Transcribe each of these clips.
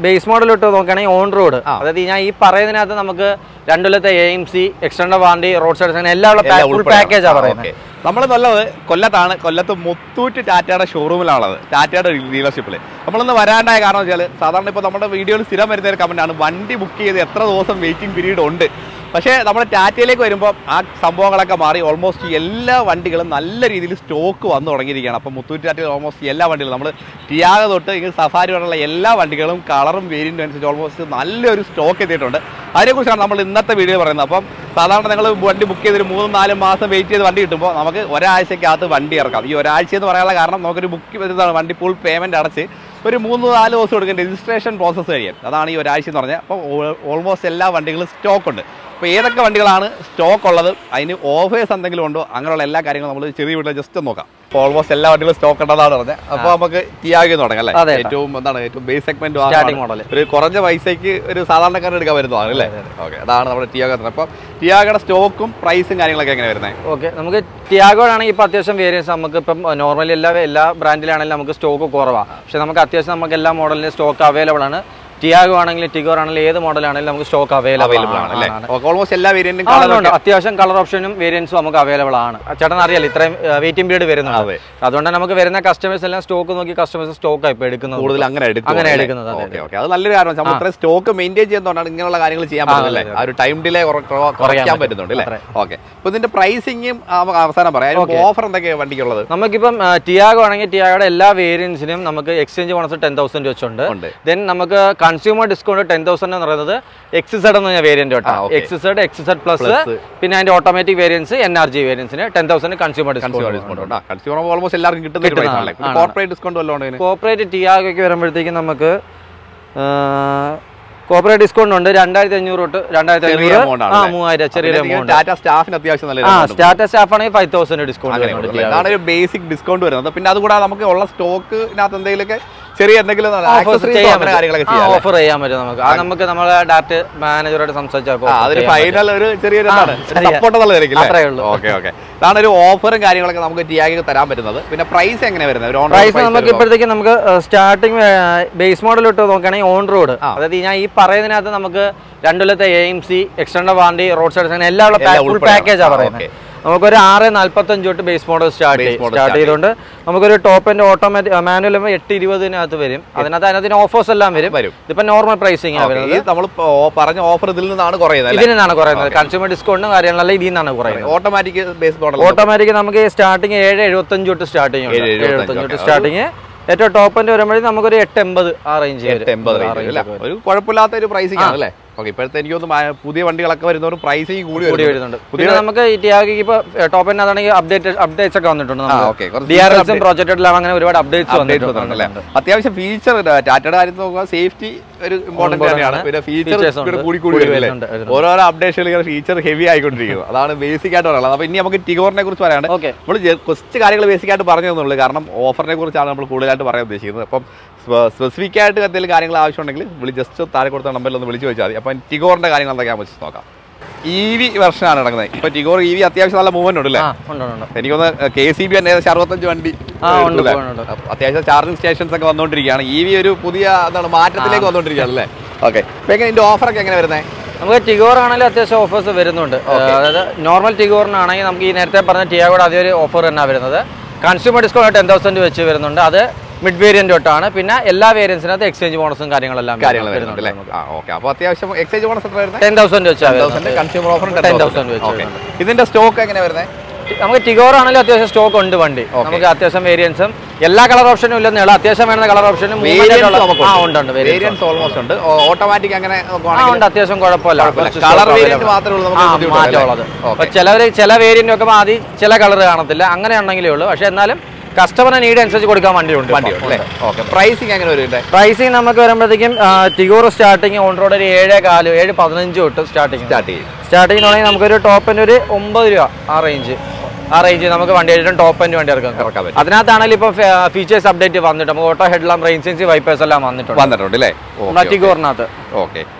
Base model ഇട്ട് നോക്കുകയാണെങ്കിൽ on road അതായത് ഞാൻ ഈ പറയുന്നതിനകത്ത് നമുക്ക് രണ്ടു കൊല്ലത്തെ A M C extend warranty road side അങ്ങനെ എല്ലാം ഫുൾ പാക്കേജാണ് പറയുന്നത് നമ്മൾ നല്ലത് കൊല്ലത്താണ് കൊല്ലത്ത് മുത്തൂറ്റ് ടാറ്റയുടെ ഷോറൂമിലാണുള്ളത് ടാറ്റയുടെ ഡീലർഷിപ്പിൽ നമ്മളിന്ന് വരാണ്ടായ കാരണം വെച്ചാൽ സാധാരണ ഇപ്പോൾ നമ്മുടെ വീഡിയോയിൽ സ്ഥിരം വരുന്ന ഒരു കമൻറ്റാണ് വണ്ടി ബുക്ക് ചെയ്ത് എത്ര ദിവസം വെയിറ്റിംഗ് പീരീഡ് ഉണ്ട് പക്ഷേ നമ്മുടെ ടാറ്റയിലേക്ക് വരുമ്പോൾ ആ സംഭവങ്ങളൊക്കെ മാറി ഓൾമോസ്റ്റ് എല്ലാ വണ്ടികളും നല്ല രീതിയിൽ സ്റ്റോക്ക് വന്നു തുടങ്ങിയിരിക്കുകയാണ് അപ്പോൾ മുത്തൂറ്റ് ടാറ്റയിൽ ഓൾമോസ്റ്റ് എല്ലാ വണ്ടികളും നമ്മൾ ടിയാഗ തൊട്ട് ഇങ്ങനെ സഫാരി വരെയുള്ള എല്ലാ വണ്ടികളും കളറും വേരിയൻറ്റും അനുസരിച്ച് ഓൾമോസ്റ്റ് നല്ലൊരു സ്റ്റോക്ക് എത്തിയിട്ടുണ്ട് അതിനെക്കുറിച്ചാണ് നമ്മൾ ഇന്നത്തെ വീഡിയോ പറയുന്നത് അപ്പം സാധാരണ നിങ്ങൾ വണ്ടി ബുക്ക് ചെയ്തൊരു മൂന്നും നാലും മാസം വെയിറ്റ് ചെയ്ത് വണ്ടി കിട്ടുമ്പോൾ നമുക്ക് ഒരാഴ്ചക്കകത്ത് വണ്ടി ഇറക്കാം ഈ ഒരാഴ്ച എന്ന് പറയാനുള്ള കാരണം നമുക്കൊരു ബുക്ക് വരുന്നതാണ് വണ്ടി ഫുൾ പേയ്മെൻറ്റ് അടച്ച് ഒരു മൂന്ന് നാല് ദിവസം കൊടുക്കുന്ന രജിസ്ട്രേഷൻ പ്രോസസ്സ് കഴിയാൻ അതാണ് ഈ ഒരാഴ്ച എന്ന് പറഞ്ഞാൽ അപ്പോൾ ഓൾമോസ്റ്റ് എല്ലാ വണ്ടികളും സ്റ്റോക്ക് ഉണ്ട് അപ്പോൾ ഏതൊക്കെ വണ്ടികളാണ് സ്റ്റോക്ക് ഉള്ളത് അതിന് ഓഫേഴ്സ് എന്തെങ്കിലും ഉണ്ടോ അങ്ങനെയുള്ള എല്ലാ കാര്യങ്ങളും നമ്മൾ ചെറിയ വീട്ടിൽ ജസ്റ്റ് നോക്കാം ഓൾമോസ്റ്റ് എല്ലാ വണ്ടികളും സ്റ്റോക്ക് ഉണ്ടെന്നാണ് പറഞ്ഞത് അപ്പോൾ നമുക്ക് ടിയാഗി തുടങ്ങാം അല്ലേ അതെ. ഏറ്റവും എന്താണ് ഏറ്റവും ബേസ് സെഗ്മെന്റ് Starting model. ഒരു കുറഞ്ഞ പൈസയ്ക്ക് ഒരു സാധാരണക്കാരൻ എടുക്കാൻ വരുന്നതാണ് അല്ലേ ഓക്കെ അതാണ് നമ്മുടെ ടിയാഗ അപ്പോൾ ടിയാഗയുടെ സ്റ്റോക്കും പ്രൈസും കാര്യങ്ങളൊക്കെ എങ്ങനെ വരുന്നത് ഓക്കെ നമുക്ക് ടിയാഗോ ആണെങ്കിൽ ഇപ്പോൾ അത്യാവശ്യം വേരിയൻസ് നമുക്ക് ഇപ്പം നോർമലി എല്ലാ എല്ലാ ബ്രാൻഡിലാണെങ്കിലും നമുക്ക് സ്റ്റോക്ക് കുറവാണ് പക്ഷെ നമുക്ക് അത്യാവശ്യം നമുക്ക് എല്ലാ മോഡലിനും സ്റ്റോക്ക് അവൈലബിൾ ആണ് ടിയാഗോ ആണെങ്കിലും ടിഗോർ ആണെങ്കിലും ഏത് മോഡലാണെങ്കിലും നമുക്ക് സ്റ്റോക്ക് അവൈലബിൾ അവൈലബിൾ ആണ് അല്ലേ ഓൾമോസ്റ്റ് എല്ലാ വേരിയന്റും ആ, ഉണ്ട്, ഉണ്ട്. അത്യാവശ്യം കളർ ഓപ്ഷനും വേരിയൻസും നമുക്ക് അവൈലബിൾ ആണ് ചേട്ടൻ അറിയാലോ ഇത്രയും വെയിറ്റിംഗ് പീരീഡ് വരുന്നുണ്ട് അതെ. അതുകൊണ്ട് നമുക്ക് വരുന്ന കസ്റ്റമേഴ്സ് എല്ലാം സ്റ്റോക്ക് നോക്കി കസ്റ്റമേഴ്സ് സ്റ്റോക്ക് ഇപ്പോൾ എടുക്കുന്നത് കൂടുതൽ അങ്ങനെ എടുക്കും അങ്ങനെ അല്ലേ? എടുക്കുന്നത്, അതെ, ഓക്കെ ഓക്കെ അത് നല്ലൊരു കാരണം നമ്മൾ ഇത്രയും സ്റ്റോക്ക് മെയിൻറ്റെയിൻ ചെയ്യുന്നതുകൊണ്ടാണ് ഇങ്ങനെയുള്ള കാര്യങ്ങൾ ചെയ്യാൻ പറ്റുന്നത് അല്ലേ ആ ഒരു ടൈം ഡിലേ കുറയ്ക്കാൻ പറ്റുന്നുണ്ട് അല്ലേ അത്രേ. ഓക്കെ അപ്പൊ ഇതിന്റെ പ്രൈസിങ്ങും അവസാനം പറയാം ഓഫർ എന്തൊക്കെയാണ് വണ്ടിക്കുള്ളത് നമുക്കിപ്പം ടിയാഗോ ആണെങ്കിൽ ടിയാഗോയുടെ എല്ലാ വേരിയൻസിനും നമുക്ക് എക്സ്ചേഞ്ച് ബോണസ് ടെൻ തൗസൻഡ് വെച്ചുണ്ട് ഉണ്ട് ദെൻ നമുക്ക് കൺസ്യൂമർ ഡിസ്കൗണ്ട് ടെൻ തൗസൻഡ് എന്ന് പറയുന്നത് എക്സിസഡ് എന്ന് പറഞ്ഞ വേരിയന്റ് കേട്ടോ ആ, okay. XZ XZ plus Plus. പിന്നെ അതിന്റെ automatic variants N R G വേരിയൻസിന് ten thousand consumer consumer discount discount ഉണ്ട് കൺസ്യൂമർ ഓൾമോസ്റ്റ് എല്ലാവർക്കും കിട്ടുന്ന ഒരു കിട്ടുന്ന price ആണല്ലേ ആണ്. കോർപ്പറേറ്റ് ഡിസ്കൗണ്ട് വല്ലതും ഉണ്ടോ ഇതിന് കോപ്പറേറ്റ് ടിയാഗോയ്ക്ക് വരുമ്പോഴത്തേക്കും നമുക്ക് കോപ്പറേറ്റ് ഡിസ്കൗണ്ട് ഉണ്ട് രണ്ടായിരത്തി അഞ്ഞൂറ് തൊട്ട് രണ്ടായിരത്തി ചെറിയ അഞ്ഞൂറ് amount ആ ആണല്ലേ? മൂവായിരം ചെറിയൊരു എമൗണ്ട് ടാറ്റ സ്റ്റാഫിന് അത്യാവശ്യം നല്ല ആ amount ഉണ്ട്. സ്റ്റാറ്റസ് സ്റ്റാഫ് ആണെങ്കിൽ ഫൈവ് തൗസൻഡ് ഡിസ്കൗണ്ട് അങ്ങനെ വരുന്നുണ്ട് കൊടുക്കും. ഇതാണ് ഒരു ബേസിക് ഡിസ്കൗണ്ട് വരുന്നത് പിന്നെ അതുകൂടാതെ നമുക്ക് ഉള്ള സ്റ്റോക്കിനകത്ത് എന്തെങ്കിലുമൊക്കെ ചെറിയ എന്തെങ്കിലും ഓഫർ accessories ചെയ്യാൻ അങ്ങനെ കാര്യങ്ങളൊക്കെ ചെയ്യാം അല്ലേ? ഓഫർ ചെയ്യാൻ പറ്റും നമുക്ക് അത് നമുക്ക് നമ്മളെ ഡയറക്റ്റ് മാനേജറോട് സംസാരിച്ചാൽ ആ, അതൊരു ഫൈനൽ ഒരു ചെറിയൊരു എന്താണ് ശരിയാ. സപ്പോർട്ട് എന്നുള്ള നിലയ്ക്ക് അത്രേ ഉള്ളൂ. ഓക്കെ ഓക്കെ ഇതാണ് ഒരു ഓഫറും കാര്യങ്ങളൊക്കെ നമുക്ക് ടിയാഗിക്ക് തരാൻ പറ്റുന്നത് പിന്നെ പ്രൈസ് എങ്ങനെ വരുന്നത് ഒരു on road പ്രൈസ് price നമുക്ക് വരുമ്പോൾ? ഇപ്പോഴത്തേക്ക് നമുക്ക് സ്റ്റാർട്ടിങ് ബേസ് മോഡൽ ഇട്ട് നോക്കുകയാണെങ്കിൽ ഓൺ റോഡ് അതായത് ഞാൻ ഈ പറയുന്നതിനകത്ത് നമുക്ക് രണ്ടു കൊല്ലത്തെ A M C extend warranty road side അങ്ങനെ എല്ലാം എല്ലാം ഫുൾ ഉൾപ്പെടെയാണ്. പാക്കേജാണ് ആ, പറയുന്നത് okay. നമുക്കൊരു ആറ് നാല്പത്തഞ്ച് തൊട്ട് base model start Base model start start ചെയ്തുകൊണ്ട് നമുക്കൊരു ടോപ്പ് ആൻഡ് ഓട്ടോമാറ്റിക് മാനുവൽ എട്ട് ഇരുപതിനകത്ത് വരും അതിനകത്ത് അതിനകത്തിന് ഓഫേഴ്സ് എല്ലാം വരും വരും. ഇതിപ്പോ നോർമൽ പ്രൈസിങ് ആണ് Okay, വരുന്നത് ഈ നമ്മൾ പറഞ്ഞ ഓഫർ ഇതിൽ നിന്നാണ് കുറയുന്നത് അല്ലേ ഇതിൽ നിന്നാണ് കുറയുന്നത് കൺസ്യൂമർ ഡിസ്കൗണ്ടും കാര്യങ്ങളെല്ലാം ഇതിൽ നിന്നാണ് കുറയുന്നത് ഓട്ടോമാറ്റിക് ബേസ് മോഡൽ ഓട്ടോമാറ്റിക് നമുക്ക് സ്റ്റാർട്ടിങ് ഏഴ് എഴുപത്തഞ്ച് തൊട്ട് സ്റ്റാർട്ടിങ് ഏഴ് എഴുപത്തഞ്ച്, തൊട്ട് okay. സ്റ്റാർട്ടിങ് ഏറ്റവും ടോപ്പ് എൻഡ് വരുമ്പോഴേ നമുക്കൊരു എട്ട് എൺപത് ആ റേഞ്ച് എൺപത് അല്ലേ ഒരു കുഴപ്പമില്ലാത്ത ഒരു പ്രൈസിംഗ് ആണ് അല്ലേ ഓക്കെ ഇപ്പോഴത്തെ എനിക്ക് തോന്നുന്നു പുതിയ വണ്ടികളൊക്കെ വരുന്നവർ പ്രൈസിങ് കൂടി കൂടി വരുന്നുണ്ട്. വരുന്നുണ്ട് പിന്നെ നമുക്ക് ഈ ടിയാഗിക്ക് ഇപ്പൊ ടോപ്പ് എൻഡ് അതാണെങ്കിൽ അപ്ഡേറ്റ് അപ്ഡേറ്റ്സ് ഒക്കെ വന്നിട്ടുണ്ട് ആ, okay. കുറച്ച് ഡി ആർ feature എൽസും പ്രോജക്റ്റിലും അങ്ങനെ ഒരുപാട് അപ്ഡേറ്റ്സ് Updates വന്നിട്ടുണ്ടല്ലേ? വന്നിട്ടുണ്ട് അത്യാവശ്യം ഫീച്ചർ ടാറ്റയുടെ കാര്യം നോക്കുക സേഫ്റ്റി ഒരു ഇമ്പോർട്ടന്റ് Important തന്നെയാണ് ആണ്. പിന്നെ Features ഫീച്ചർ ഉണ്ട്. കൂടി കൂടി കൂടി വരുന്നില്ലേ വരുന്നുണ്ട്, വരുന്നുണ്ട്. ഓരോരോ അപ്ഡേഷനിൽ ഇങ്ങനെ ഫീച്ചർ ഹെവി ആയിക്കൊണ്ടിരിക്കുന്നു അതാണ് ബേസിക് ആയിട്ട് പറയുന്നത് അപ്പൊ ഇനി നമുക്ക് ടിഗോറിനെ കുറിച്ച് പറയാണ്ട് ഓക്കെ നമ്മൾ കുറച്ച് കാര്യങ്ങൾ ബേസിക് ആയിട്ട് പറഞ്ഞു തന്നുള്ളൂ കാരണം ഓഫറിനെ കുറിച്ചാണ് നമ്മൾ കൂടുതലായിട്ട് പറയാൻ ഉദ്ദേശിക്കുന്നത് അപ്പം സ്പെസിഫിക് ആയിട്ട് എന്തെങ്കിലും കാര്യങ്ങൾ ആവശ്യമുണ്ടെങ്കിൽ വിളി ജസ്റ്റ് താഴെ കൊടുത്ത നമ്പറിൽ ഒന്ന് വിളിച്ച് വെച്ചാൽ മതി അപ്പം ടിഗോറിന്റെ കാര്യങ്ങൾ എന്തൊക്കെയാണെന്ന് വെച്ച് നോക്കാം ഇ വി വെർഷനാണ് നടക്കുന്നത് ഇപ്പൊ ടിഗോർ ഇ വി അത്യാവശ്യം നല്ല മൂവ്മെന്റ് ഉണ്ട് അല്ലേ ആ ഉണ്ട് ഉണ്ട്, ഉണ്ട് എനിക്കൊന്ന് കെ സി ബി തന്നെ ഏകദേശം അറുപത്തഞ്ച് വണ്ടി ആ, ഉണ്ട്, എടുത്തില്ലേ? ഉണ്ട്. അപ്പൊ അത്യാവശ്യം ചാർജിങ് സ്റ്റേഷൻസ് ഒക്കെ വന്നുകൊണ്ടിരിക്കുകയാണ് ഇ വി ഒരു പുതിയ എന്താണ് മാറ്റത്തിലേക്ക് വന്നുകൊണ്ടിരിക്കുകയാണ് അല്ലേ ഓക്കെ ഇപ്പൊ എങ്ങനെ ഇതിന്റെ ഓഫറൊക്കെ എങ്ങനെ വരുന്നത് നമുക്ക് ടിഗോർ ആണെങ്കിലും അത്യാവശ്യം ഓഫേഴ്സ് വരുന്നുണ്ട് അതായത് നോർമൽ ടിഗോറിനാണെങ്കിൽ നമുക്ക് ഈ നേരത്തെ പറഞ്ഞ ടിയാഗോടെ അതേ ഒരു ഓഫർ തന്നെ വരുന്നത് കൺസ്യൂമർ ഡിസ്കൗണ്ട് ടെൻ തൗസൻഡ് വെച്ച് വരുന്നുണ്ട് അത് മിഡ് വേരിയന്റ് തൊട്ടാണ് പിന്നെ എല്ലാ വേരിയൻസിനകത്ത് എക്സ്ചേഞ്ച് ബോണസും കാര്യങ്ങളെല്ലാം കാര്യങ്ങൾ വരുന്നുണ്ട് അല്ലേ ആ ഓക്കെ അപ്പൊ അത്യാവശ്യം എക്സൈസ് ബോണസ് എത്ര വരുന്നത് ടെൻ തൗസൻഡ് വെച്ചാൽ കൺസ്യൂമർ ഓഫർ ടെൻ തൗസൻഡ് വെച്ച് ഓക്കെ ഇതിന്റെ സ്റ്റോക്ക് എങ്ങനെ വരുന്നത് നമുക്ക് ടിഗോർ ആണെങ്കിലും അത്യാവശ്യം സ്റ്റോക്ക് ഉണ്ട് വണ്ടി നമുക്ക് അത്യാവശ്യം വേരിയൻസും എല്ലാ കളർ ഓപ്ഷനും ഇല്ലെന്നേ ഉള്ളൂ അത്യാവശ്യം വേണ്ട കളർ ഓപ്ഷനും ആ ഉണ്ട് ഉണ്ട് variants വേരിയൻസ് ഓൾമോസ്റ്റ് ഉണ്ട് ഓട്ടോമാറ്റിക് അങ്ങനെ ആ നോക്കുവാണെങ്കിൽ ഉണ്ട് അത്യാവശ്യം കുഴപ്പമില്ല കുറച്ച് കളർ stock വേരിയന്റ് available. മാത്രമേ ഉള്ളൂ ആ, നമുക്ക് മാറ്റമുള്ളത് ഓക്കെ അപ്പൊ ചിലവര് ചില വേരിയന്റ് ഒക്കെ ആദ്യം ചില കളർ കാണത്തില്ല അങ്ങനെ ഉണ്ടെങ്കിലേ ഉള്ളൂ പക്ഷെ എന്നാലും കസ്റ്റമറിന് നീഡ് അനുസരിച്ച് കൊടുക്കാൻ വണ്ടിയുണ്ട് വണ്ടിയുണ്ട് അല്ലേ ഓക്കെ പ്രൈസിങ് എങ്ങനെ വരും ഇതിന്റെ പ്രൈസിങ് നമുക്ക് വരുമ്പോഴത്തേക്കും ടിഗോർ സ്റ്റാർട്ടിങ് ഓൺ റോഡ് ഒരു ഏഴ് കാല് ഏഴ് പതിനഞ്ച് തൊട്ട് സ്റ്റാർട്ടിങ് സ്റ്റാർട്ട് ചെയ്യും സ്റ്റാർട്ടിങ് ആണെങ്കിൽ നമുക്കൊരു ടോപ്പിന് ഒരു ഒമ്പത് രൂപ ആ റേഞ്ച് ആ റേഞ്ച് നമുക്ക് വണ്ടി ഏറ്റവും ടോപ്പ് എൻഡ് വണ്ടി ഇറക്കാം ഇറക്കാൻ പറ്റും അതിനകത്താണെങ്കിൽ ഇപ്പോൾ ഫീച്ചേഴ്സ് അപ്ഡേറ്റ് വന്നിട്ട് നമുക്ക് auto head lamp rain sensing wipers എല്ലാം വന്നിട്ടുണ്ട് വന്നിട്ടുണ്ട് അല്ലേ ടിഗോറിനകത്ത് ഓക്കെ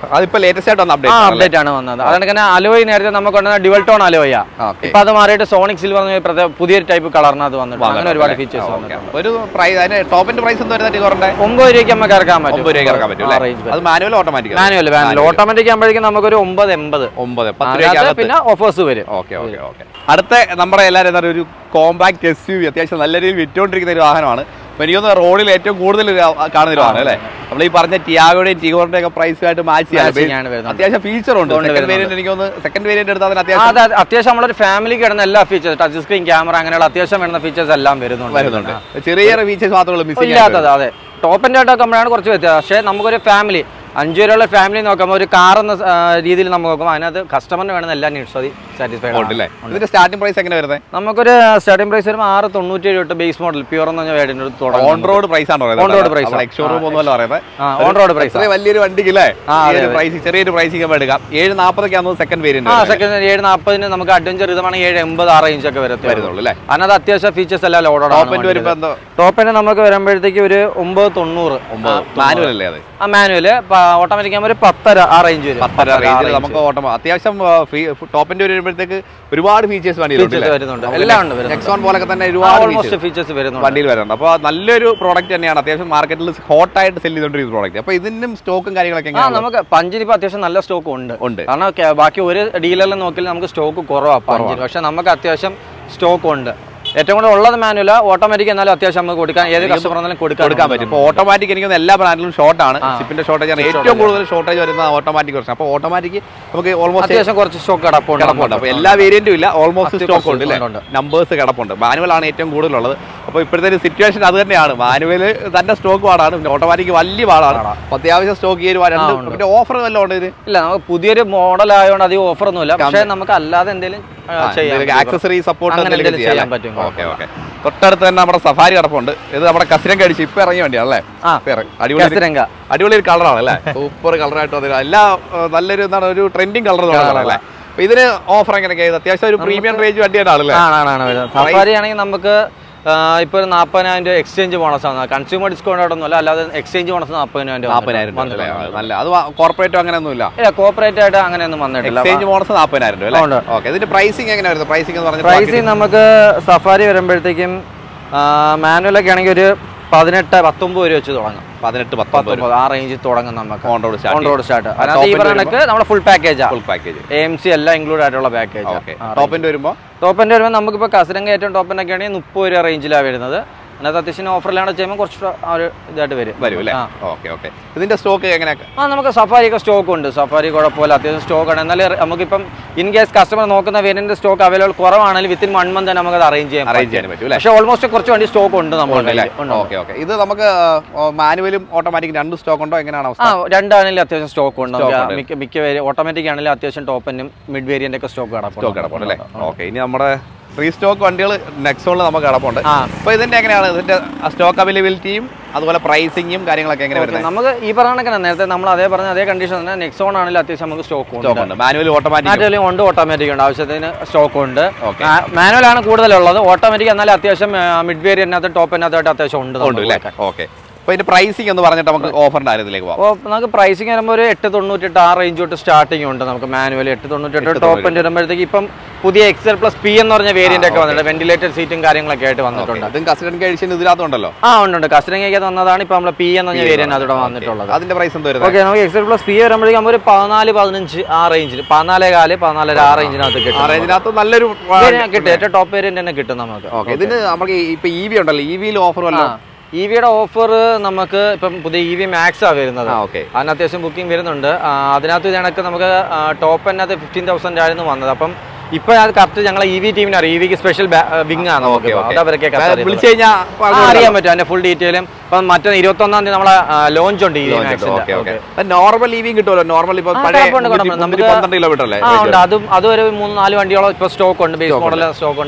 അതിപ്പോ ലേറ്റസ്റ്റ് ആയിട്ട് വന്ന ആ അപ്ഡേറ്റ് അപ്ഡേറ്റ് ആണ് വന്നത് അതുകൊണ്ട് തന്നെ അലോയ് നേരത്തെ നമുക്ക് വന്നത് ഡ്യുവൽ ടോൺ അലോയ ഓക്കെ ഇപ്പൊ അത് മാറിയിട്ട് സോണിക് സിൽവർ എന്ന് പറഞ്ഞ പ്രത്യേക പുതിയൊരു ടൈപ്പ് കളറിന് അത് വന്നിട്ടുണ്ട് അങ്ങനെ ഒരുപാട് ഫീച്ചേഴ്സ് വന്നിട്ടുണ്ട് ഒരു പ്രൈസ് അതിന് ടോപ്പിന്റെ പ്രൈസ് എന്താ വരുന്നത് ടിഗോറിന്റെ ഒമ്പത് രൂപയ്ക്ക് നമുക്ക് ഇറക്കാൻ പറ്റും ഒമ്പത് രൂപയ്ക്ക് ഇറക്കാൻ പറ്റും അല്ലേ അത് manual automatic manual manual automatic ആകുമ്പോഴേക്കും നമുക്കൊരു ഒമ്പത് എൺപത് ഒമ്പത് പത്ത് അതിനകത്ത് രൂപയ്ക്ക് പിന്നെ ഓഫേഴ്സ് വരും ഓക്കെ ഓക്കെ ഓക്കെ അടുത്ത നമ്മുടെ എല്ലാവരും എന്താ പറയുക ഒരു കോമ്പാക്ട് എസ് യു വി അത്യാവശ്യം നല്ല രീതിയിൽ വിറ്റുകൊണ്ടിരിക്കുന്ന ഒരു വാഹനമാണ് അപ്പോൾ എനിക്കൊന്ന് റോഡിൽ ഏറ്റവും കൂടുതൽ ഒരു ആ- കാണുന്ന ഒരു വാഹനം അല്ലേ നമ്മൾ ഈ പറഞ്ഞ ടിയാഗോയുടെയും ടിഗോറിന്റെ ഒക്കെ പ്രൈസുമായിട്ട് മാച്ച് Matching ചെയ്യാൻ ആണ് വരുന്നത്. അത്യാവശ്യം ഫീച്ചർ ഉണ്ട് ഉണ്ട് സെക്കൻഡ് വരുന്നുണ്ട്. വേരിയന്റ് എനിക്കൊന്ന് സെക്കൻഡ് വേരിയന്റ് എടുത്താൽ അതിന് ആ, അത്യാവശ്യം അതെ അതെ. അത്യാവശ്യം നമ്മളൊരു ഫാമിലിക്ക് കിടന്ന എല്ലാ ഫീച്ചേഴ്സ് ടച്ച് സ്ക്രീൻ ക്യാമറ അങ്ങനെയുള്ള അത്യാവശ്യം വരുന്ന ഫീച്ചേഴ്സ് എല്ലാം വരുന്നുണ്ട് വരുന്നുണ്ട് ചെറിയ ചെറിയ ഫീച്ചേഴ്സ് മാത്രമേ മിസ്സിംഗ് ഇല്ലാത്തത് അതെ ടോപ്പിൻ്റെ ആയിട്ടൊക്കെ നമ്മളാണ് കുറച്ച് വ്യത്യാസം പക്ഷേ നമുക്കൊരു ഫാമിലി അഞ്ചു പേരുള്ള ഫാമിലി നോക്കുമ്പോൾ ഒരു കാർ എന്ന ആ, രീതിയിൽ നമ്മൾ നോക്കുമ്പോൾ അതിനകത്ത് കസ്റ്റമറിന് വേണമെന്ന എല്ലാ നീഡ്സ് സാറ്റിസ്ഫൈഡ് ഉണ്ടല്ലേ ഇതിന്റെ സ്റ്റാർട്ടിംഗ് പ്രൈസ് എങ്ങനെ വരുന്നത് നമുക്കൊരു സ്റ്റാർട്ടിംഗ് പ്രൈസ് വരുമ്പോൾ ആറ് തൊണ്ണൂറ്റി ഏഴ് തൊട്ട് ബേസ് മോഡൽ പ്യൂർ എന്ന് പറഞ്ഞ വേടിൻ്റെ ഓൺ തുടങ്ങും റോഡ് പ്രൈസ് ആണ് On road price ആ. എക്സ് ഷോറൂം ഒന്നുമല്ല പറയുന്നത് ആ ഓൺ റോഡ് പ്രൈസ് ഇത്രയും വലിയൊരു വണ്ടിക്ക് അല്ലേ ആ, അതെ, ഈ ഒരു പ്രൈസ് ചെറിയൊരു പ്രൈസിംഗ് എടുക്കാം ഏഴ് നാൽപ്പതൊക്കെയാണ് സെക്കൻഡ് വേരിയന്റ് ആ സെക്കൻഡ് ഏഴ് നാൽപ്പതിന് നമുക്ക് അഡ്വഞ്ചർ ഇതുമാണെങ്കിൽ ഏഴ് എൺപത് ആ റേഞ്ച് ഒക്കെ വരത്തുള്ളൂ വരുന്നുള്ളൂ അല്ലേ അതിനകത്ത് അത്യാവശ്യം ഫീച്ചേഴ്സ് എല്ലാം ലോഡഡ് ടോപ്പ് വരുമ്പോ എന്തോ ടോപ്പിന് നമുക്ക് വരുമ്പോഴത്തേക്ക് ഒരു ഒമ്പത് തൊണ്ണൂറ് മാനുവൽ അല്ലേ അത് ആ മാനുവൽ ഓട്ടോമാറ്റിക് ആകുമ്പോൾ ഒരു പത്തര ആ റേഞ്ച് വരും പത്തര റേഞ്ചിൽ നമുക്ക് ഓട്ടം അത്യാവശ്യം ടോപ്പിന്റെ വരുമ്പോഴത്തേക്ക് ഒരുപാട് ഫീച്ചേഴ്സ് ഫീച്ചേഴ്സ് വണ്ടിയിലുണ്ട് വരുന്നുണ്ട് എല്ലാം ഉണ്ട് വരുന്നുണ്ട് നെക്സോൺ പോലൊക്കെ തന്നെ ഒരുപാട് ഓൾമോസ്റ്റ് ഫീച്ചേഴ്സ് വരുന്നുണ്ട് വണ്ടിയിൽ വരുന്നുണ്ട് അപ്പോൾ നല്ലൊരു പ്രോഡക്റ്റ് തന്നെയാണ് അത്യാവശ്യം മാർക്കറ്റിൽ ഹോട്ട് ആയിട്ട് സെല് ചെയ്തുകൊണ്ടിരിക്കുന്ന പ്രോഡക്റ്റ് അപ്പോൾ ഇതിനും സ്റ്റോക്കും കാര്യങ്ങളൊക്കെ ആ എങ്ങനെയാണ് നമുക്ക് പഞ്ചിന് ഇപ്പൊ അത്യാവശ്യം നല്ല സ്റ്റോക്ക് ഉണ്ട് ഉണ്ട് കാരണം കെ- ബാക്കി ഒരു ഡീലറിൽ നോക്കിയാൽ നമുക്ക് സ്റ്റോക്ക് കുറവാണ് പഞ്ചിന് പക്ഷെ നമുക്ക് അത്യാവശ്യം സ്റ്റോക്ക് ഉണ്ട് ഏറ്റവും കൂടുതൽ ഉള്ളത് മാനുവൽ ഓട്ടോമാറ്റിക് എന്നാലും അത്യാവശ്യം നമുക്ക് കൊടുക്കാൻ ഏത് കസ്റ്റമർ വന്നാലും കൊടുക്കാൻ കൊടുക്കാൻ പറ്റും ഇപ്പോൾ ഓട്ടോമാറ്റിക് എനിക്ക് തോന്നുന്നു എല്ലാ ബ്രാൻഡിലും ഷോർട്ടാണ് സിപ്പിന്റെ ഷോർട്ടേജ് ആണ് ഏറ്റവും കൂടുതൽ ഷോർട്ടേജ് വരുന്ന ഓട്ടോമാറ്റിക് വെർഷൻ അപ്പോൾ ഓട്ടോമാറ്റിക് നമുക്ക് ഓൾമോസ്റ്റ് അത്യാവശ്യം കുറച്ച് സ്റ്റോക്ക് കിടപ്പുണ്ട് കിടപ്പുണ്ട് അപ്പോൾ എല്ലാ വേരിയന്റും ഇല്ല ഓൾമോസ്റ്റ് അത്യാവശ്യം സ്റ്റോക്ക് ഉണ്ട് അല്ലേ ഉണ്ട്. നമ്പേഴ്സ് കിടപ്പുണ്ട് മാനുവൽ ആണ് ഏറ്റവും കൂടുതലുള്ളത് അപ്പോൾ ഇപ്പോഴത്തെ ഒരു സിറ്റുവേഷൻ അത് തന്നെയാണ് മാനുവൽ തന്നെ സ്റ്റോക്ക് പാടാണ് പിന്നെ ഓട്ടോമാറ്റിക് വലിയ പാടാണ് അപ്പോൾ അത്യാവശ്യം സ്റ്റോക്ക് ഈ ഒരു രണ്ട് ഉണ്ട്. പിന്നെ ഓഫർ വല്ലതും ഉണ്ട് ഇതിന് ഇല്ല നമുക്ക് പുതിയൊരു മോഡൽ ആയതുകൊണ്ട് അധികം ഓഫർ ഒന്നുമില്ല പക്ഷെ നമുക്ക് അല്ലാതെ എന്തെങ്കിലും ആ, ചെയ്യാം ആക്സസറി സപ്പോർട്ട് അങ്ങനെ എന്തെങ്കിലും ചെയ്യാൻ പറ്റും ഓക്കെ ഓക്കെ തൊട്ടടുത്ത് തന്നെ നമ്മുടെ സഫാരി കിടപ്പുണ്ട് ഇത് നമ്മുടെ കസിരം കടിച്ച് ഇപ്പൊ ഇറങ്ങിയ വണ്ടിയാണല്ലേ ആ ഇപ്പൊ ഇറങ്ങി. അടിപൊളി ഒരു- കസ്തരംഗ അടിപൊളി ഒരു കളറാണ് അല്ലേ സൂപ്പർ കളറായിട്ട് വന്നില്ല എല്ലാ ആ, നല്ലൊരു എന്താണ് ഒരു ട്രെൻഡിങ് കളർ അല്ലേ അപ്പൊ ഇതിന് ഓഫർ എങ്ങനെയൊക്കെ അത്യാവശ്യം ഒരു പ്രീമിയം റേഞ്ച് വണ്ടിയാണ് ആണല്ലേ ആണ് ആണ് വരുന്നത് സഫാരി ആണെങ്കിൽ നമുക്ക് ഇപ്പോൾ ഒരു നാൽപ്പതിനായിരം രൂപ എക്സ്ചേഞ്ച് ബോണസ് ആണ് കൺസ്യൂമർ ഡിസ്കൗണ്ട് ഒന്നുമില്ല അല്ലാതെ എക്സ്ചേഞ്ച് ബോണസ് നാൽപ്പതിനായിരം രൂപ നാൽപ്പതിനായിരം രൂപ അല്ലേ? ആ, നല്ല അത് കോർപ്പറേറ്റോ അങ്ങനെയൊന്നുമില്ല ഇല്ല കോപ്പറേറ്റ് ആയിട്ട് അങ്ങനെയൊന്നും വന്നിട്ടില്ല എക്സ്ചേഞ്ച് ബോണസ് നാൽപ്പതിനായിരം രൂപ ഉണ്ട്. അല്ലേ ഓക്കെ ഇതിന്റെ പ്രൈസിങ് എങ്ങനെ വരുന്നത് പ്രൈസിംഗ് എന്ന് പറഞ്ഞാൽ പ്രൈസിങ് നമുക്ക് സഫാരി വരുമ്പോഴത്തേക്കും മാനുവലൊക്കെ ആണെങ്കിൽ ഒരു പതിനെട്ട് പത്തൊമ്പത് രൂപ വെച്ച് തുടങ്ങാം പതിനെട്ട് പത്തൊമ്പത് പത്തൊമ്പത് ആ റേഞ്ചിൽ തുടങ്ങും നമുക്ക് on road on start road start അതിനകത്ത് ഈ top end പറയുന്നത് നമ്മുടെ ഫുൾ പാക്കേജാണ് full package A M C എല്ലാം ഇൻക്ലൂഡ് ആയിട്ടുള്ള പാക്കേജ് ഓക്കെ ടോപ്പിന്റെ വരുമ്പോൾ ടോപ്പിൻ്റെ വരുമ്പോൾ നമുക്കിപ്പോൾ കസരങ്ക ഏറ്റവും ടോപ്പിനൊക്കെ ആണെങ്കിൽ മുപ്പത് രൂപ റേഞ്ചിലാണ് വരുന്നത് അതിനകത്ത് അത്യാവശ്യം ഓഫറിലാണ് ചെയ്യുമ്പോൾ കുറച്ച് ആ ഒരു ഇതായിട്ട് വരും വരും അല്ലേ ആ. ഓക്കെ ഓക്കെ ഇതിന്റെ സ്റ്റോക്ക് എങ്ങനെയാ ആ നമുക്ക് സഫാരിയൊക്കെ സ്റ്റോക്ക് ഉണ്ട് സഫാരി കുഴപ്പമില്ല അത്യാവശ്യം സ്റ്റോക്ക് ആണ് എന്നാലും നമുക്കിപ്പം ഇൻ കേസ് കസ്റ്റമർ നോക്കുന്ന വേരിയന്റ് സ്റ്റോക്ക് അവൈലബിൾ കുറവാണെങ്കിൽ വിത്തിൻ വൺ മന്ത് തന്നെ നമുക്ക് അത് അറേഞ്ച് ചെയ്യാൻ അറേഞ്ച് പറ്റും. ചെയ്യാൻ പറ്റും അല്ലേ പക്ഷേ ഓൾമോസ്റ്റ് കുറച്ച് വണ്ടി സ്റ്റോക്ക് ഉണ്ട് നമ്മുടെ കയ്യിൽ. ഉണ്ട്. ഓക്കെ ഓക്കെ ഇത് നമുക്ക് മാനുവലും ഓട്ടോമാറ്റിക് രണ്ട് സ്റ്റോക്ക് ഉണ്ടോ എങ്ങനെയാണ് അവസ്ഥ ആ രണ്ടാണെങ്കിലും അത്യാവശ്യം സ്റ്റോക്ക് ഉണ്ട് Stock നമുക്ക് ഉണ്ട്. മിക്ക മിക്ക ഓട്ടോമാറ്റിക് ആണെങ്കിലും അത്യാവശ്യം ടോപ്പനും മിഡ് വേരിയന്റ് ഒക്കെ സ്റ്റോക്ക് സ്റ്റോക്ക് കിടപ്പുണ്ട് അല്ലേ ഓക്കെ ഇനി നമ്മുടെ ഫ്രീ സ്റ്റോക്ക് വണ്ടികൾ നെക്സോണിൽ നമുക്ക് കിടപ്പുണ്ട് ആ അപ്പോൾ ഇതിന്റെ എങ്ങനെയാണ് ഇതിന്റെ സ്റ്റോക്ക് അവൈലബിലിറ്റിയും അതുപോലെ പ്രൈസിങ്ങും കാര്യങ്ങളൊക്കെ എങ്ങനെ ഓക്കെ വരുന്നത് നമുക്ക് ഈ പറഞ്ഞ കണക്കാണ് നേരത്തെ നമ്മൾ അതേ പറഞ്ഞ അതേ കണ്ടീഷൻ തന്നെ നെക്സോൺ ആണെങ്കിലും അത്യാവശ്യം നമുക്ക് സ്റ്റോക്ക് സ്റ്റോക്ക് ഉണ്ട് ഉണ്ട് മാനുവൽ ഓട്ടോമാറ്റിക് മാനുവലും ഉണ്ട് ഓട്ടോമാറ്റിക് ഉണ്ട് ആവശ്യത്തിന് സ്റ്റോക്ക് ഉണ്ട് ഓക്കെ മാനുവൽ ആണ് കൂടുതലുള്ളത് ഓട്ടോമാറ്റിക് എന്നാലും അത്യാവശ്യം മിഡ് വേരിയന്റിനകത്ത് ടോപ്പിനകത്തായിട്ട് അത്യാവശ്യം ഉണ്ട് ഉണ്ട് അല്ലേ ഓക്കെ അപ്പോൾ ഇതിന്റെ പ്രൈസിങ് എന്ന് പറഞ്ഞിട്ട് നമുക്ക് ഓഫറിന്റെ കാര്യത്തിലേക്ക് പോകാം അപ്പോൾ നമുക്ക് പ്രൈസിങ് വരുമ്പോൾ ഒരു എട്ട് തൊണ്ണൂറ്റെട്ട് ആ റേഞ്ച് തൊട്ട് സ്റ്റാർട്ടിംഗ് ഉണ്ട് നമുക്ക് മാനുവൽ എട്ട് തൊണ്ണൂറ്റെട്ട് ടോപ്പ് എൻ്റെ വരുമ്പോഴത്തേക്ക് ഇപ്പം പുതിയ എക്സൽ പ്ലസ് പി എന്ന് പറഞ്ഞ വേരിയന്റ് ഒക്കെ വന്നിട്ടുണ്ട് വെന്റിലേറ്റഡ് സീറ്റും കാര്യങ്ങളൊക്കെ ആയിട്ട് വന്നിട്ടുണ്ട് അതും കസ്റ്റഡി കഴിച്ചിന് ഇതിനകത്തുണ്ടല്ലോ ആ ഉണ്ട് ഉണ്ട് കസ്റ്ററിംഗ് വന്നതാണ് ഇപ്പം നമ്മൾ പി എന്ന് പറഞ്ഞ വേരിയന്റ് അതോടെ വന്നിട്ടുള്ളത് അതിന്റെ പ്രൈസ് എന്ത് വരുന്നത് ഓക്കെ നമുക്ക് എക്സൽ പ്ലസ് പി വരുമ്പോഴേക്കും നമുക്ക് ഒരു പതിനാല് പതിനഞ്ച് ആ റേഞ്ചിൽ പതിനാലേ കാല് പതിനാലര ആ റേഞ്ചിനകത്ത് ആ കിട്ടും റേഞ്ചിനകത്ത് നല്ലൊരു ഇതിന് കിട്ടും ഏറ്റവും ടോപ്പ് വേരിയന്റ് തന്നെ കിട്ടും നമുക്ക് ഓക്കെ ഇതിന് നമുക്ക് ഇപ്പൊ ഇ വി ഉണ്ടല്ലോ ഇ വിയിൽ ഓഫർ വല്ലോ ഇ വിയുടെ ഓഫർ നമുക്ക് ഇപ്പം പുതിയ ഇ വി മാക്സ് ആ വരുന്നത് ആ ഓക്കെ അതിന് അത്യാവശ്യം ബുക്കിംഗ് വരുന്നുണ്ട് ആ, അതിനകത്ത് ഇതിനകത്ത് നമുക്ക് ടോപ്പ് അതിനകത്ത് ഫിഫ്റ്റീൻ തൗസൻഡ് ആയിരുന്നു വന്നത് അപ്പം ഇപ്പൊ അത് കറക്റ്റ് ഞങ്ങൾ ഇ വി ടീമിന് അറിയാം ഇ വിക്ക് സ്പെഷ്യൽ വിങ് ആണ് നമുക്ക് ഓക്കെ, ഓക്കെ. അത് അവരൊക്കെ correct അറിയാം. വിളിച്ചു കഴിഞ്ഞാൽ ആ, അറിയാൻ പറ്റും അതിന്റെ ഫുൾ ഡീറ്റെയിലും ഇപ്പം മറ്റേ ഇരുപത്തൊന്നാം തീയതി നമ്മളെ ലോഞ്ച് ഉണ്ട് E V okay okay normal E വിയും കിട്ടുമല്ലോ നോർമൽ ഇപ്പൊ ആ, പഴയ കുഴപ്പമുണ്ട്, കുഴപ്പമുണ്ട്. മുന്നൂറ്റി നമുക്ക് പന്ത്രണ്ട് കിലോമീറ്റർ അല്ലേ ആ ഉണ്ട് അതും അതും ഒരു മൂന്ന് നാല് വണ്ടിയോളം ഇപ്പൊ സ്റ്റോക്ക് ഉണ്ട് ബേസ് മോഡൽ സ്റ്റോക്ക് ഉണ്ട്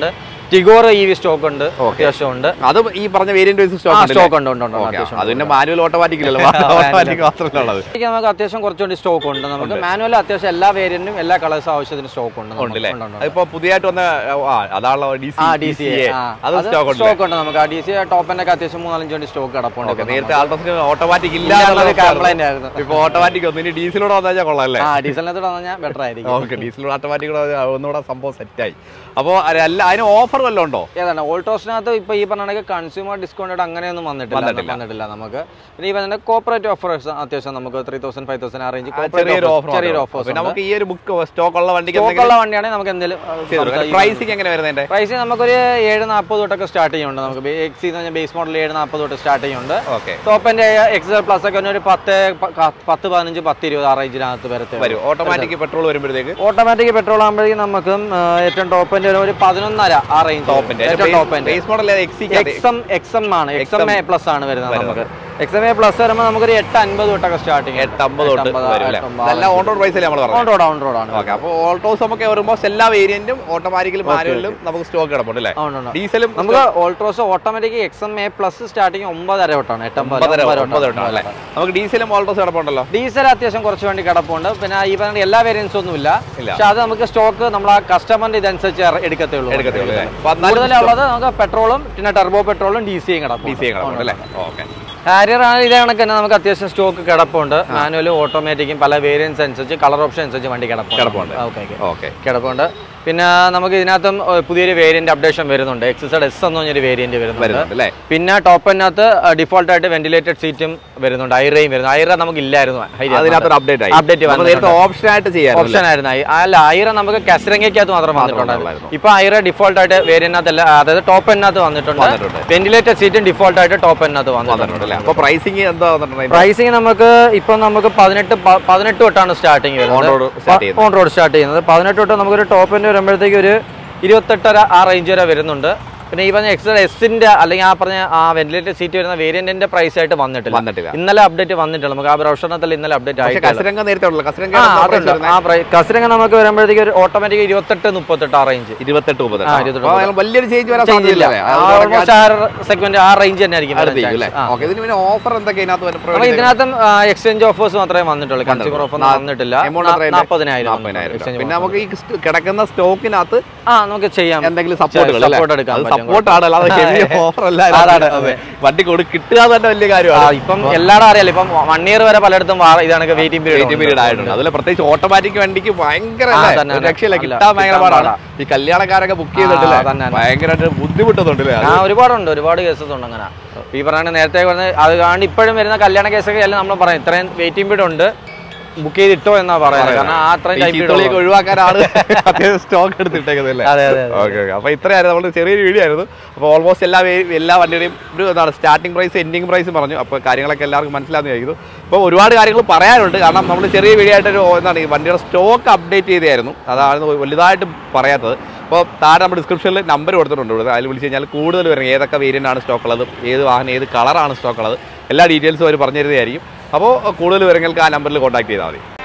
ടിഗോർ ഇ വി സ്റ്റോക്ക് ഉണ്ട് അത്യാവശ്യം ഉണ്ട് അത് ഈ പറഞ്ഞ വേരിയന്റ് വൈസ് ആ സ്റ്റോക്ക് സ്റ്റോക്ക് ഉണ്ട് ഉണ്ട് ഉണ്ട് ഉണ്ട്, ഓക്കെ അത്യാവശ്യം അത് പിന്നെ മാനുവൽ ഓട്ടോമാറ്റിക് ഇല്ലല്ലോ ഓട്ടോമാറ്റിക് മാത്രമല്ല ഉള്ളത് ഇതിലേക്ക് നമുക്ക് അത്യാവശ്യം കുറച്ചുകൂടി സ്റ്റോക്ക് ഉണ്ട് നമുക്ക് മാനുവൽ അത്യാവശ്യം എല്ലാ വേരിയന്റും എല്ലാ കളേഴ്സും ആവശ്യത്തിന് സ്റ്റോക്ക് ഉണ്ട് നമുക്ക്. ഉണ്ടല്ലേ ഉണ്ട്, ഉണ്ട്, ഉണ്ട്. അതിപ്പോ പുതിയതായിട്ട് വന്ന ആ, അതാണല്ലോ ഡി ആ സി ഡി സി അത് സ്റ്റോക്ക് ഉണ്ട് സ്റ്റോക്ക് ഉണ്ട് നമുക്ക് ആ ഡി സി ടോപ്പിന്റെ ഒക്കെ അത്യാവശ്യം മൂന്നാലഞ്ച് വണ്ടി സ്റ്റോക്ക് കിടപ്പുണ്ട് ഓക്കെ ഇപ്പൊ നേരത്തെ ആൾട്രസിന് ഓട്ടോമാറ്റിക് ഇല്ല ഇല്ലാന്നുള്ളത് complaint ആയിരുന്നു. ഇപ്പൊ ഓട്ടോമാറ്റിക് ഒന്ന് ഇനി ഡീസലൂടെ വന്നാൽ കൊള്ളാം അല്ലേ ആ ഡീസലിനകത്ത് പറഞ്ഞാൽ ബെറ്റർ ആയിരിക്കും ഓക്കെ ഡീസലൂടെ ഓട്ടോമാറ്റിക് ഒന്നുകൂടെ സംഭവം സെറ്റായി അപ്പോൾ അല്ല അതിന് ഓഫർ വല്ലതും ഉണ്ടോ ഏതാണ് ഓൾട്ടോസിനകത്ത് ഇപ്പൊ ഈ പറഞ്ഞ കൺസ്യൂമർ ഡിസ്കൗണ്ട് അങ്ങനെയൊന്നും വന്നിട്ടില്ല വന്നിട്ടില്ല. വന്നിട്ടില്ല നമുക്ക് പിന്നെ ഈ പറഞ്ഞ കോപ്പറേറ്റ് ഓഫേഴ്സ് അത്യാവശ്യം നമുക്ക് ത്രീ തൗസൻഡ് ഫൈവ് തൗസൻഡ് ആ റേഞ്ച് ചെറിയൊരു ഓഫർ ചെറിയൊരു ഓഫേഴ്സ് പിന്നെ നമുക്ക് ഈ ഒരു ബുക്ക് സ്റ്റോക്ക് ഉള്ള വണ്ടിക്ക് സ്റ്റോക്ക് ഉള്ള വണ്ടിയാണെങ്കിൽ നമുക്ക് എന്തെങ്കിലും പ്രൈസിങ് എങ്ങനെ വരുന്നതിന്റെ പ്രൈസ് നമുക്കൊരു ഏഴ് നാൽപ്പത് തൊട്ടൊക്കെ സ്റ്റാർട്ട് ചെയ്യുന്നുണ്ട് നമുക്ക് എക്സി എന്ന് പറഞ്ഞാൽ ബേസ് മോഡൽ ഏഴ് നാൽപ്പത് തൊട്ട് സ്റ്റാർട്ട് ചെയ്യുന്നുണ്ട് ഓക്കെ ടോപ്പിന്റെ എക്സൽ പ്ലസ് ഒക്കെ ഒരു പത്ത് പ- ക- പത്ത് പതിനഞ്ച് പത്ത് ഇരുപത് ആ റേഞ്ചിനകത്ത് വരത്തെ വരും ഓട്ടോമാറ്റിക് പെട്രോൾ വരുമ്പോഴത്തേക്ക് ഓട്ടോമാറ്റിക് പെട്രോൾ ആകുമ്പോഴേക്കും നമുക്ക് ആ, ഏറ്റവും ടോപ്പിന്റെ ഒരു പതിനൊന്നര ആ റേഞ്ച് ടോപ്പിന്റെ ഏറ്റവും ടോപ്പിന്റെ base model XE XM XM ആണ് എക്സം എ പ്ലസ് ആണ് വരുന്നത് നമുക്ക് എക്സം എ പ്ലസ് വരുമ്പോൾ നമുക്കൊരു എട്ട് അൻപത് തൊട്ടൊക്കെ സ്റ്റാർട്ടിങ് എട്ട് അമ്പത് തൊട്ട് വരും അല്ലേ നല്ല ഓൺ റോഡ് പ്രൈസിൽ നമ്മൾ പറഞ്ഞു ഓൺ റോഡ് ഓൺ റോഡ് ആണ് ഓക്കെ അപ്പോൾ ഓൾട്ടോസ് നമുക്ക് ഓൾമോസ്റ്റ് എല്ലാ വേരിയന്റും ഓട്ടോമാറ്റിക്കലും മാനുവലിലും നമുക്ക് സ്റ്റോക്ക് കിടപ്പുണ്ട് അല്ലേ ആ, ഉണ്ട്, ഉണ്ട്. ഡീസലും നമുക്ക് Altroz automatic XM A plus starting ഒമ്പതര തൊട്ടാണ് എട്ടമ്പത് ഒമ്പതര ഒമ്പതര ഒമ്പത് തൊട്ടാണ്. തൊട്ടാണ് അല്ലേ നമുക്ക് ഡീസലും ഓൾട്ടോസ് കിടപ്പുണ്ടല്ലോ ഡീസൽ അത്യാവശ്യം കുറച്ച് വേണ്ടി കിടപ്പുണ്ട് പിന്നെ ഈ പറഞ്ഞ എല്ലാ വേരിയൻസും ഒന്നും ഇല്ല ഇല്ല. പക്ഷെ അത് നമുക്ക് സ്റ്റോക്ക് നമ്മൾ ആ കസ്റ്റമറിന്റെ ഇതനുസരിച്ച് ഇറ- എടുക്കത്തേ ഉള്ളൂ എടുക്കത്തേ ഉള്ളൂ അല്ലേ അപ്പോൾ എന്നാലും കൂടുതലുള്ളത് നമുക്ക് പെട്രോളും പിന്നെ ടർബോ പെട്രോളും ഡി സിയും കിടക്കും ഡി സി കിടപ്പുണ്ട് അല്ലേ ഓക്കെ ഹാരിയർ ആണെങ്കിൽ ഇതേ കണക്ക് തന്നെ നമുക്ക് അത്യാവശ്യം സ്റ്റോക്ക് കിടപ്പുണ്ട് മാനുവലും ഓട്ടോമാറ്റിക്കും പല വേരിയൻസ് അനുസരിച്ച് കളർ ഓപ്ഷൻ അനുസരിച്ച് വണ്ടി കിടപ്പുണ്ട് കിടപ്പുണ്ട്. ഓക്കെ ഓക്കെ ഓക്കെ കിടപ്പുണ്ട് പിന്നെ നമുക്ക് ഇതിനകത്തും ഏഹ്, പുതിയൊരു വേരിയന്റ് അപ്ഡേഷൻ വരുന്നുണ്ട് എക്സസൈഡ് എസ് എന്ന് പറഞ്ഞൊരു വേരിയന്റ് വരുന്നുണ്ട് വരുന്നുണ്ട് അല്ലേ പിന്നെ ടോപ്പിനകത്ത് ഡിഫോൾട്ട് ആയിട്ട് വെന്റിലേറ്റഡ് സീറ്റും വരുന്നുണ്ട് ഐറയും വരുന്നു ഐറ നമുക്ക് ഇല്ലായിരുന്നു അതിനകത്തൊരു അപ്ഡേറ്റ് ആയി Update നമുക്ക് നേരത്തെ ഓപ്ഷൻ ആയിട്ട് ചെയ്യാം ഓപ്ഷൻ ആയിരുന്നു ഐ- അല്ല ഐറ നമുക്ക് കസരങ്ങയ്ക്കകത്ത് മാത്രം വന്നിട്ടുണ്ടായിരുന്നു വന്നിട്ടുള്ളായിരുന്നു. ഇപ്പൊ ഐറ ഡിഫോൾട്ട് ആയിട്ട് വേരിയന്റിനകത്ത് അതായത് ടോപ്പ് എന്നകത്ത് വന്നിട്ടുണ്ട് വന്നിട്ടുണ്ട്. വെന്റിലേറ്റഡ് സീറ്റും ഡിഫോൾട്ട് ആയിട്ട് ടോപ്പ് എന്നകത്ത് വന്നിട്ടുണ്ട് വന്നിട്ടുണ്ട് അല്ലേ അപ്പോൾ പ്രൈസിങ് എന്താ വന്നിട്ടുണ്ട് പ്രൈസിങ് നമുക്ക് ഇപ്പൊ നമുക്ക് പതിനെട്ട് പ- പതിനെട്ട് തൊട്ടാണ് സ്റ്റാർട്ടിങ് On road വരുന്നത് start ചെയ്യുന്നത്. ഓൺ റോഡ് സ്റ്റാർട്ട് ചെയ്യുന്നത് പതിനെട്ട് തൊട്ട് നമുക്കൊരു ടോപ്പിന്റെ വരുമ്പോഴത്തേക്ക് ഒരു ഇരുപത്തെട്ടര ആ റേഞ്ച് വരെ വരുന്നുണ്ട് പിന്നെ ഈ പറഞ്ഞ എക്സൽ എസിന്റെ അല്ലെങ്കിൽ ആ പറഞ്ഞ ആ വെന്റിലേറ്റഡ് സീറ്റ് വരുന്ന വേരിയന്റിന്റെ പ്രൈസ് ആയിട്ട് വന്നിട്ടില്ല വന്നിട്ടില്ല ഇന്നലെ അപ്ഡേറ്റ് വന്നിട്ടുള്ളൂ നമുക്ക് ആ ബ്രൗഷറിനകത്തിൽ ഇന്നലെ അപ്ഡേറ്റ് പക്ഷേ ആയിട്ടില്ല കസരംഗ നേരത്തെ ഉള്ളൂ കസരംഗ ആ അതുണ്ട് ആ പ്രൈസ് കസിരങ്ങ നമുക്ക് വരുമ്പോഴത്തേക്ക് ഒരു ഓട്ടോമാറ്റിക് ഇരുപത്തെട്ട് മുപ്പത്തെട്ട് ആ റേഞ്ച് ഇരുപത്തെട്ട് മുപ്പത് ആ, ഇരുപത്തെട്ട് അപ്പോൾ വലിയൊരു ചേഞ്ച് വരാൻ സാധ്യതയില്ല അല്ലേ? അത് ഓൾമോസ്റ്റ് ആ സെഗ്മെന്റ് ആ റേഞ്ച് തന്നെ ആയിരിക്കും വരാൻ അടുത്തേക്ക് അല്ലേ chance. ആ. ഓക്കെ ഇതിന് പിന്നെ ഓഫർ എന്തൊക്കെ ഇതിനകത്ത് വരും? നമ്മൾ ഇതിനകത്തും എക്സ്ചേഞ്ച് ഓഫേഴ്സ് മാത്രമേ വന്നിട്ടുള്ളൂ കൺസ്യൂമർ ഓഫർ നാ- വന്നിട്ടില്ല amount എത്രയുണ്ട്? നാൽപ്പതിനായിരം നാൽപ്പതിനായിരം രൂപ. പിന്നെ നമുക്ക് ഈ സ്റ്റ് കിടക്കുന്ന സ്റ്റോക്കിനകത്ത് ആ നമുക്ക് ചെയ്യാം എന്തെങ്കിലും സപ്പോർട്ടുകൾ support എടുക്കാൻ പറ്റും. സപ്പോർട്ട് ആണ് അല്ലാതെ ഹെവി ഓഫർ അല്ല അതാണ്, അതെ. വണ്ടി കൊടു കിട്ടുക തന്നെ വലിയ ആ, കാര്യമാണ് ഇപ്പം എല്ലാവരും അറിയാലോ ഇപ്പം വൺ ഇയർ വരെ പലയിടത്തും വാ- ഇതാണ് വെയിറ്റിംഗ് വെയിറ്റിംഗ് പീരീഡ് പീരീഡ് ആയിട്ടുണ്ട് അതുപോലെ പ്രത്യേകിച്ച് ഓട്ടോമാറ്റിക് വണ്ടിക്ക് ഭയങ്കര ആ, അല്ലേ? തന്നെ, ഒരു തന്നെ. രക്ഷയില്ല അല്ല, കിട്ടാൻ ഭയങ്കര കിട്ടാൻ പാടാണ് ഈ കല്യാണക്കാരൊക്കെ ബുക്ക് ചെയ്തിട്ടില്ലേ തന്നെ, തന്നെ. ഭയങ്കരമായിട്ട് ബുദ്ധിമുട്ടുന്നുണ്ടല്ലേ ആ ഒരുപാടുണ്ട് ഒരുപാട് കേസസ് ഉണ്ട് അങ്ങനെ ഈ പറയുന്ന നേരത്തെ പറഞ്ഞ അത് കാരണം ഇപ്പോഴും വരുന്ന കല്യാണ കേസൊക്കെ എല്ലാം നമ്മൾ പറയും ഇത്രയും വെയിറ്റിംഗ് പീരീഡ് ഉണ്ട് ബുക്ക് ചെയ്തിട്ടോ എന്നാ പറയുന്നത് കാരണം ആ അത്രയും ടൈം ചീത്തളിയൊക്കെ ഒഴിവാക്കാനാണ് അത്യാവശ്യം സ്റ്റോക്ക് എടുത്തിട്ടേക്കുന്നത് അതെ അതെ അതെ. ഓക്കെ ഓക്കെ അപ്പോൾ ഇത്രയായിരുന്നു നമ്മൾ ചെറിയൊരു വീഡിയോ ആയിരുന്നു അപ്പോൾ ഓൾമോസ്റ്റ് എല്ലാ വേ- എല്ലാ വണ്ടിയുടെയും ഒരു എന്താണ് സ്റ്റാർട്ടിംഗ് പ്രൈസ് എൻഡിങ് പ്രൈസ് പറഞ്ഞു അപ്പോൾ കാര്യങ്ങളൊക്കെ എല്ലാവർക്കും മനസ്സിലാന്ന് ചോദിക്കുന്നു അപ്പോൾ ഒരുപാട് കാര്യങ്ങൾ പറയാനുണ്ട് കാരണം നമ്മൾ ചെറിയ വീഡിയോ ആയിട്ടൊരു എന്താണ് ഈ വണ്ടിയുടെ സ്റ്റോക്ക് അപ്ഡേറ്റ് ചെയ്തായിരുന്നു അതാണ് വലുതായിട്ട് പറയാത്തത് അപ്പോൾ താഴെ നമ്മൾ ഡിസ്ക്രിപ്ഷനിൽ നമ്പർ കൊടുത്തിട്ടുണ്ട് ഇവിടെ അതിൽ വിളിച്ച് കഴിഞ്ഞാൽ കൂടുതൽ വരും ഏതൊക്കെ വേരിയൻ്റ് ആണ് സ്റ്റോക്ക് ഉള്ളത് ഏത് വാഹനം ഏത് കളറാണ് സ്റ്റോക്ക് ഉള്ളത് എല്ലാ ഡീറ്റെയിൽസും അവർ പറഞ്ഞു തരുന്നതായിരിക്കും അപ്പോൾ കൂടുതൽ വിവരങ്ങൾക്ക് ആ നമ്പറിൽ കോൺടാക്ട് ചെയ്താൽ മതി